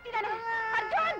ಬಿಟ್ಟಿದ್ದಾನೆ ಅರ್ಜುನ್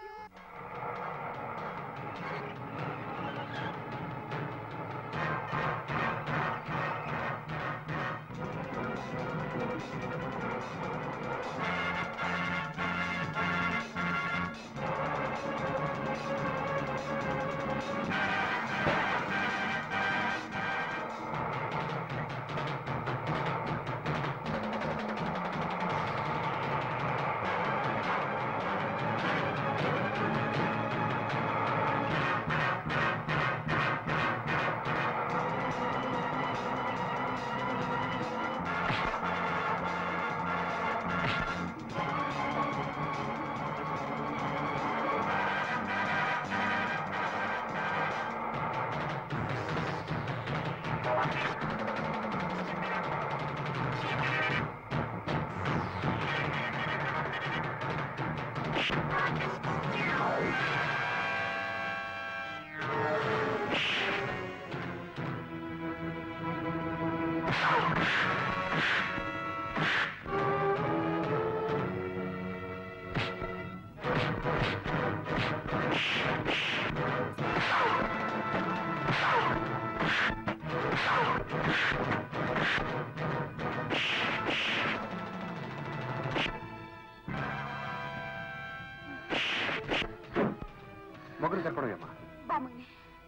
ಮಗನ ಕರ್ಕೊಂಡೋಗಮ್ಮ ಬಾ ಮಗನೆ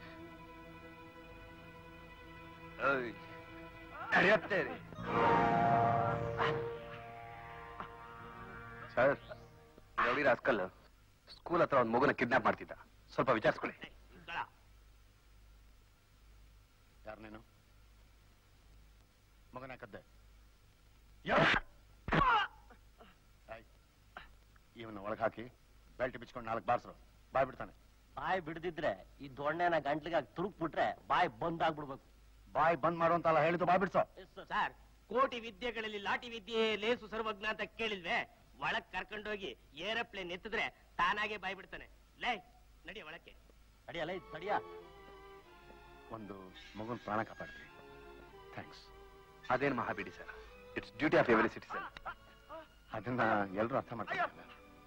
ನಡೆಯುತ್ತೆ ರೀ ಸರ್ ರೌಡಿ ರಾಸ್ಕಲ್ ಸ್ಕೂಲ್ ಹತ್ರ ಒಂದು ಮಗುನ ಕಿಡ್ನಾಪ್ ಮಾಡ್ತಿದ್ದ ಸ್ವಲ್ಪ ವಿಚಾರಿಸ್ಕೊಳ್ಳಿ ಯಾರು ನೀನು ಮಗನ ಕದ್ದೆ ಇವನ್ನ ಒಳಗೆ ಹಾಕಿ ಬೆಲ್ಟ್ ಬಿಚ್ಕೊಂಡು ನಾಲ್ಕು ಬಾರ್ಸ್ರು ಬಾಯ್ ಬಿಡ್ತಾನೆ ಬಾಯಿ ಬಿಡದಿದ್ರೆ ಈ ದೊಣ್ಣೆನ ಗಂಟ್ಲಿಗೆ ತುರುಕ್ ಬಿಟ್ರೆ ಬಾಯಿ ಬಂದಾಗ್ಬಿಡ್ಬೇಕು ಬಾಯ್ ಬಂದ್ ಮಾಡು ಅಂತಲ್ಲ ಹೇಳಿದ್ದು ಬಾಯ್ ಬಿಡ್ಸೋ ಸರ್ ಕೋಟಿ ವಿದ್ಯೆಗಳಲ್ಲಿ ಲಾಟಿ ವಿದ್ಯೆ ಲೇಸು ಸರ್ವಜ್ಞ ಅಂತ ಕೇಳಿಲ್ವೇ ಒಳಗ್ ಕರ್ಕೊಂಡೋಗಿ ಏರೋಪ್ಲೇನ್ ಎತ್ತಿದ್ರೆ ತಾನಾಗೆ ಬಾಯ್ ಬಿಡ್ತಾನೆ ಲೇ ನಡಿ ಒಳಕ್ಕೆ ತಡಿಯಲ್ಲ ತಡಿಯ ಒಂದು ಮಗುನ್ ಪ್ರಾಣ ಕಾಪಾಡಿದ್ರಿ ಥ್ಯಾಂಕ್ಸ್ ಅದೇನು ಮಹಾಬಿಡಿ sir it's duty of every citizen ಅದನ್ನ ಎಲ್ಲರೂ ಅರ್ಥ ಮಾಡ್ತಾರೆ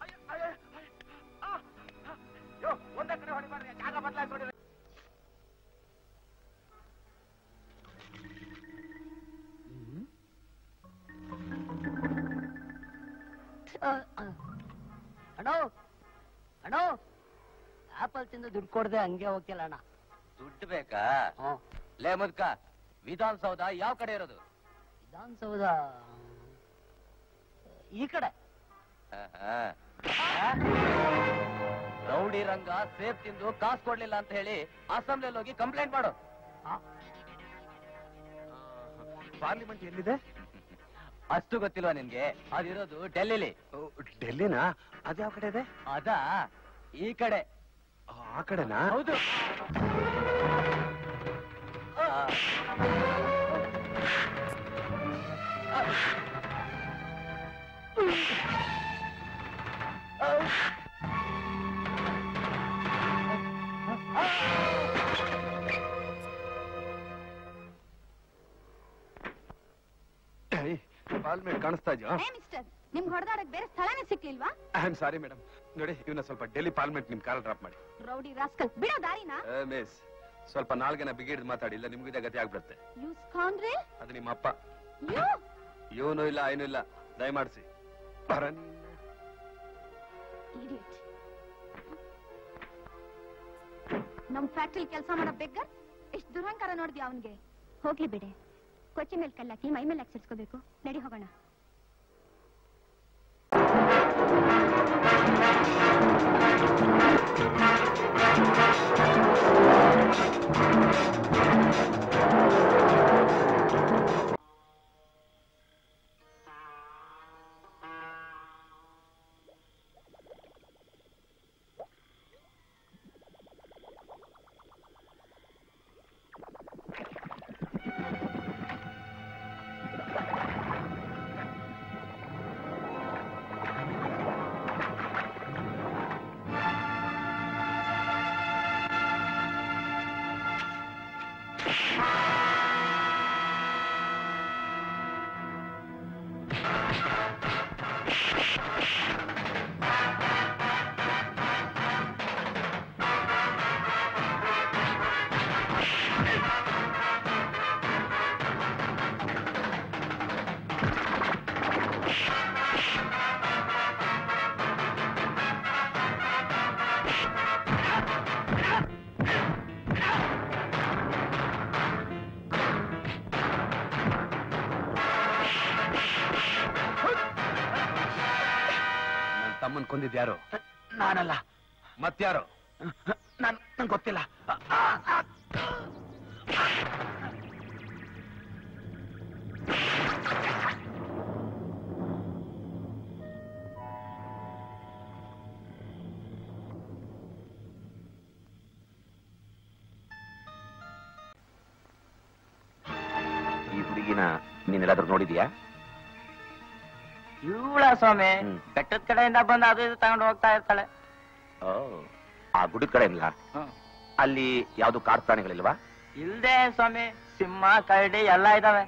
ಅಣ್ಣ ಅಣ್ಣ ಆಪಲ್ ತಿಂದು ದುಡ್ಡು ಕೊಡದೆ ಹಂಗೆ ಹೋಗ್ತಿಲ್ಲ ಅಣ್ಣ ದುಡ್ಡು ಬೇಕಾ ಲೇ ಮುದ್ಕ ವಿಧಾನಸೌಧ ಯಾವ ಕಡೆ ಇರೋದು ವಿಧಾನಸೌಧ ಈ ಕಡೆ ರೌಡಿ ರಂಗ ಸೇಫ್ ತಿಂದು ಕಾಸು ಕೊಡ್ಲಿಲ್ಲ ಅಂತ ಹೇಳಿ ಅಸೆಂಬ್ಲಿಯಲ್ಲಿ ಹೋಗಿ ಕಂಪ್ಲೇಂಟ್ ಮಾಡು ಪಾರ್ಲಿಮೆಂಟ್ ಎಲ್ಲಿದೆ ಅಷ್ಟು ಗೊತ್ತಿಲ್ವಾ ನಿನ್ಗೆ ಅದಿರೋದು ಡೆಲ್ಲಿಲಿ ಡೆಲ್ಲಿನಾ ಅದ್ಯಾವ ಕಡೆ ಇದೆ ಅದಾ ಈ ಕಡೆ ಆ ಕಡೆನಾ ಹೌದು ಪಾರ್ಲಿಮೆಂಟ್ ಕಾಣಿಸ್ತಾ ಇದೆಯಾ ಏ ಮಿಸ್ಟರ್ ನಿಮ್ಗೆ ಹೊಡೆದಾಡಕ್ ಬೇರೆ ಸ್ಥಳನೇ ಸಿಕ್ಲಿಲ್ವಾ ಐ ಆಮ್ ಸಾರಿ ಮೇಡಮ್ ನೋಡಿ ಇವನ್ನ ಸ್ವಲ್ಪ ಡೆಲ್ಲಿ ಪಾರ್ಲಿಮೆಂಟ್ ನಿಮ್ ಕಾಲ್ ಡ್ರಾಪ್ ಮಾಡಿ ರೌಡಿ ರಾಸ್ಕಲ್ ಬಿಡೋ ದಾರಿನ ಮಿಸ್ ಸ್ವಲ್ಪ ನಾಲ್ಗೆನ ಬಿಗಿಡ್ ಮಾತಾಡಿ ಇಲ್ಲ ನಿಮ್ಗೂ ಇದೇ ಗತಿ ಆಗ್ಬಿಡುತ್ತೆ ಯು ಸ್ಕಾಂಡ್ರೆ ಅದು ನಿಮ್ಮ ಅಪ್ಪ ಯು ಇವನು ಇಲ್ಲ ಏನು ಇಲ್ಲ ದಯಮಾಡಿಸಿ ಬರ ನೀನು. ಇಡಿಯಟ್ ನಮ್ ಫ್ಯಾಕ್ಟ್ರಿ ಕೆಲಸ ಮಾಡೋ ಬೆಗ್ಗರ್ ಎಷ್ಟು ದುರಹಂಕಾರ ನೋಡಿದ್ಯಾ ಅವನ್ಗೆ ಹೋಗ್ಲಿ ಬಿಡೆ ಕೊಚ್ಚೆ ಮೇಲೆ ಕಲ್ಲಾಕಿ ಮೈ ಮೇಲೆ ಹಾಕ್ಸಿರ್ಸ್ಕೋಬೇಕು ನಡಿ ಹೋಗೋಣ ತಮ್ಮನ್ ಕೊಂದಿದ್ಯಾರು ನಾನಲ್ಲ ಮತ್ಯಾರು ನಾನ್ ನಂಗೆ ಗೊತ್ತಿಲ್ಲ ಈ ಹುಡುಗಿನ ನೀನೆಲ್ಲಾದ್ರೂ ನೋಡಿದ್ಯಾ ಇವಳ ಸ್ವಾಮಿ ಹ್ಮ್. ಬೆಟ್ಟದ ಕಡೆಯಿಂದ ಬಂದು ಅದು ಇದು ತಗೊಂಡು ಹೋಗ್ತಾ ಇರ್ತಾಳೆ ಓ, ಆ ಗುಡಿದ ಕಡೆ ಇಲ್ಲ ಅಲ್ಲಿ ಯಾವ್ದು ಕಾಡು ಪ್ರಾಣಿಗಳಿಲ್ವಾ ಇಲ್ದೆ ಸ್ವಾಮಿ ಸಿಂಹ ಕರಡಿ ಎಲ್ಲ ಇದಾವೆ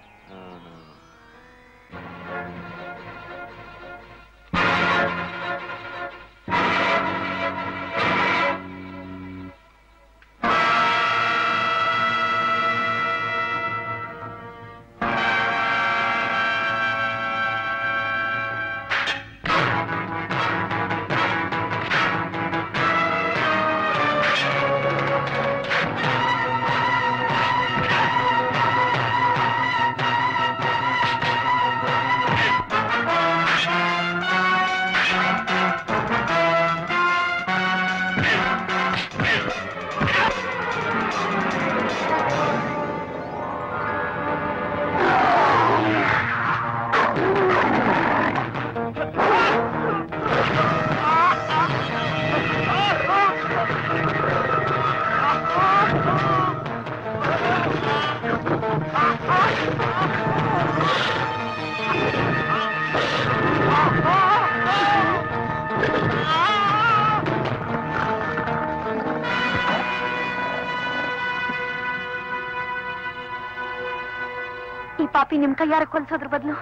ಈ ಪಾಪಿ ನಿಮ್ ಕೈಯಾರ ಕೊಲ್ಸೋದ್ರ ಬದಲು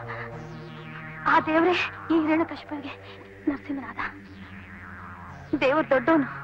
ಆ ದೇವ್ರೆ ಈ ಹಿರಣ್ಯ ಕಶ್ಯಪನಿಗೆ ನರಸಿಂಹನಾದ ದೇವ್ರ ದೊಡ್ಡವನು